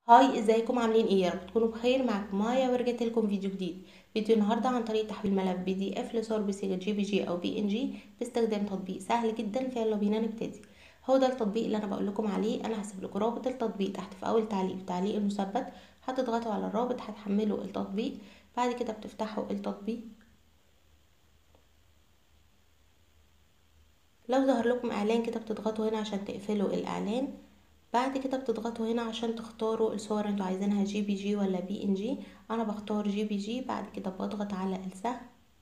هاي ازيكم عاملين ايه يا رب تكونوا بخير معاكم مايا ورجعت لكم فيديو جديد فيديو النهارده عن طريقه تحويل ملف بي دي اف لصور بصيغه جي بي جي او بي ان جي باستخدام تطبيق سهل جدا فيلا بينا نبتدي هو ده التطبيق اللي انا بقول لكم عليه انا هسيب لكم رابط التطبيق تحت في اول تعليق التعليق المثبت هتضغطوا على الرابط هتحملوا التطبيق بعد كده بتفتحوا التطبيق لو ظهر لكم اعلان كده بتضغطوا هنا عشان تقفلوا الاعلان بعد كده بتضغطوا هنا عشان تختاروا الصور انتوا عايزينها جي بي جي ولا بي ان جي انا بختار جي بي جي بعد كده بضغط على السهم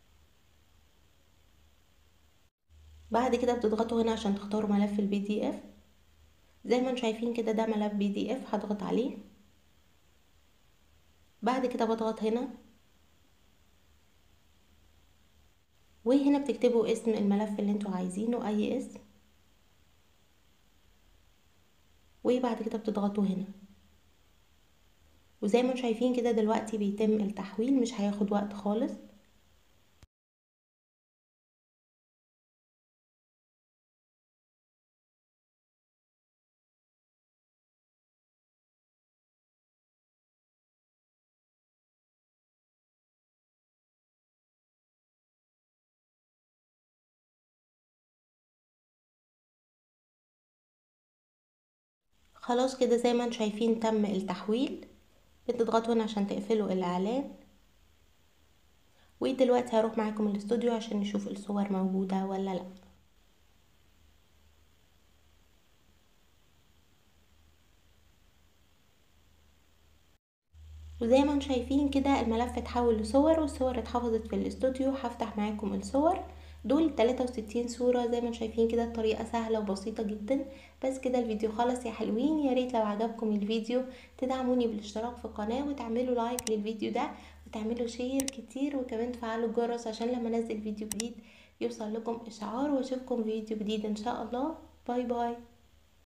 بعد كده بتضغطوا هنا عشان تختاروا ملف البي دي اف زي ما انتم شايفين كده ده ملف بي دي اف هضغط عليه بعد كده بضغط هنا وهنا بتكتبوا اسم الملف اللي انتوا عايزينه اي اسم وبعد كده بتضغطوا هنا وزي ما انتم شايفين كده دلوقتي بيتم التحويل مش هياخد وقت خالص خلاص كده زي ما انتم شايفين تم التحويل بتضغطوا هنا عشان تقفلوا الاعلان ودلوقتي هروح معاكم الاستوديو عشان نشوف الصور موجودة ولا لا وزي ما انتم شايفين كده الملف اتحول لصور والصور اتحفظت في الاستوديو هفتح معاكم الصور دول 63 صورة زي ما شايفين كده الطريقة سهلة وبسيطة جدا بس كده الفيديو خلص يا حلوين يا ريت لو عجبكم الفيديو تدعموني بالاشتراك في القناة وتعملوا لايك للفيديو ده وتعملوا شير كتير وكمان تفعلوا الجرس عشان لما انزل فيديو جديد يوصل لكم اشعار واشوفكم فيديو جديد ان شاء الله باي باي